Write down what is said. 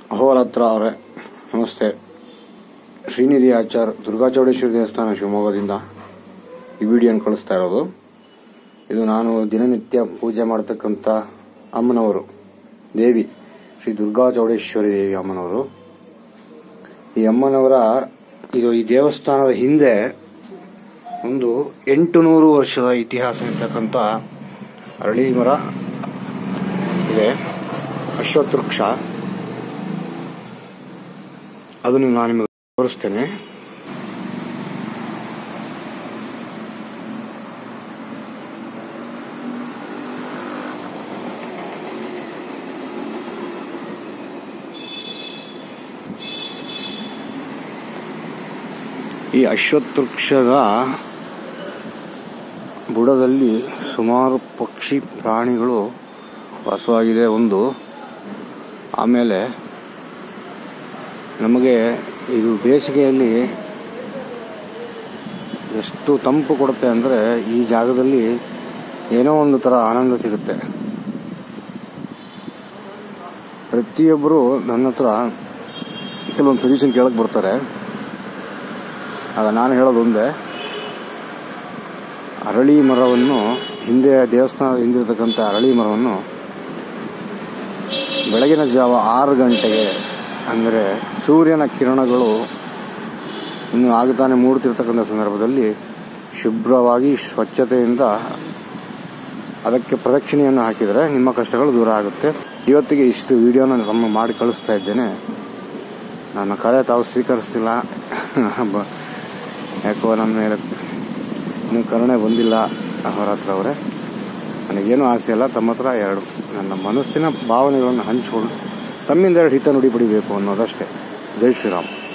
ಅಹೋರಾತ್ರ ಅವರೇ ನಮಸ್ತೆ ಶ್ರೀನಿಧಿ ಆಚಾರ್ ದುರ್ಗಾ ಚೌಡೇಶ್ವರಿ ದೇವಸ್ಥಾನ ಶಿವಮೊಗ್ಗದಿಂದ ಈ ವಿಡಿಯೋನ ಕಳಿಸ್ತಾ ಇರೋದು ಇದು ನಾನು ದಿನನಿತ್ಯ ಪೂಜೆ ಮಾಡತಕ್ಕಂಥ ಅಮ್ಮನವರು ದೇವಿ ಶ್ರೀ ದುರ್ಗಾ ಚೌಡೇಶ್ವರಿ ದೇವಿ ಅಮ್ಮನವರು ಈ ಅಮ್ಮನವರ ಇದು ಈ ದೇವಸ್ಥಾನದ ಹಿಂದೆ ಒಂದು ಎಂಟು ನೂರು ವರ್ಷದ ಇತಿಹಾಸ ಇರ್ತಕ್ಕಂಥ ಅರಳಿ ಮರ ಇದೆ ಅಶ್ವತ್ಥವೃಕ್ಷ ಅದನ್ನು ನಾನು ನಿಮಗೆ ತೋರಿಸ್ತೇನೆ ಈ ಅಶ್ವತ್ಥವೃಕ್ಷದ ಬುಡದಲ್ಲಿ ಸುಮಾರು ಪಕ್ಷಿ ಪ್ರಾಣಿಗಳು ವಾಸವಾಗಿದೆ ಒಂದು ಆಮೇಲೆ ನಮಗೆ ಇದು ಬೇಸಿಗೆಯಲ್ಲಿ ಎಷ್ಟು ತಂಪು ಕೊಡುತ್ತೆ ಅಂದರೆ ಈ ಜಾಗದಲ್ಲಿ ಏನೋ ಒಂದು ಥರ ಆನಂದ ಸಿಗುತ್ತೆ ಪ್ರತಿಯೊಬ್ಬರು ನನ್ನ ಹತ್ರ ಕೆಲವೊಂದು ಸಜೆಷನ್ ಕೇಳಕ್ಕೆ ಬರ್ತಾರೆ ಆಗ ನಾನು ಹೇಳೋದು ಒಂದೇ ಅರಳಿ ಮರವನ್ನು ಹಿಂದೆ ದೇವಸ್ಥಾನದ ಹಿಂದಿರತಕ್ಕಂಥ ಅರಳಿ ಮರವನ್ನು ಬೆಳಗಿನ ಜಾವ ಆರು ಗಂಟೆಗೆ ಅಂದರೆ ಸೂರ್ಯನ ಕಿರಣಗಳು ಇನ್ನು ಆಗತಾನೆ ಮೂಡುತ್ತಿರ್ತಕ್ಕಂಥ ಸಂದರ್ಭದಲ್ಲಿ ಶುಭ್ರವಾಗಿ ಸ್ವಚ್ಛತೆಯಿಂದ ಅದಕ್ಕೆ ಪ್ರದಕ್ಷಿಣೆಯನ್ನು ಹಾಕಿದರೆ ನಿಮ್ಮ ಕಷ್ಟಗಳು ದೂರ ಆಗುತ್ತೆ ಇವತ್ತಿಗೆ ಇಷ್ಟು ವಿಡಿಯೋನ ತಮ್ಮ ಮಾಡಿ ಕಳಿಸ್ತಾ ಇದ್ದೇನೆ ನನ್ನ ಕರೆ ತಾವು ಸ್ವೀಕರಿಸ್ತಿಲ್ಲ ಬ- ಯಾಕೋ ನನ್ನ ಮೇಲೆ ಇನ್ನೂ ಕರುಣೆ ಬಂದಿಲ್ಲ ಅವರ ಹತ್ರ ಅವರೇ ನನಗೇನು ಆಸೆ ಇಲ್ಲ ತಮ್ಮ ಹತ್ರ ಎರಡು ನನ್ನ ಮನಸ್ಸಿನ ಭಾವನೆಗಳನ್ನು ಹಂಚಿಕೊಂಡು ತಮ್ಮಿಂದ ಎರಡು ಹಿತ ನುಡಿ ಪಡಿಬೇಕು ಅನ್ನೋದಷ್ಟೇ ಜೈ ಶ್ರೀರಾಮ್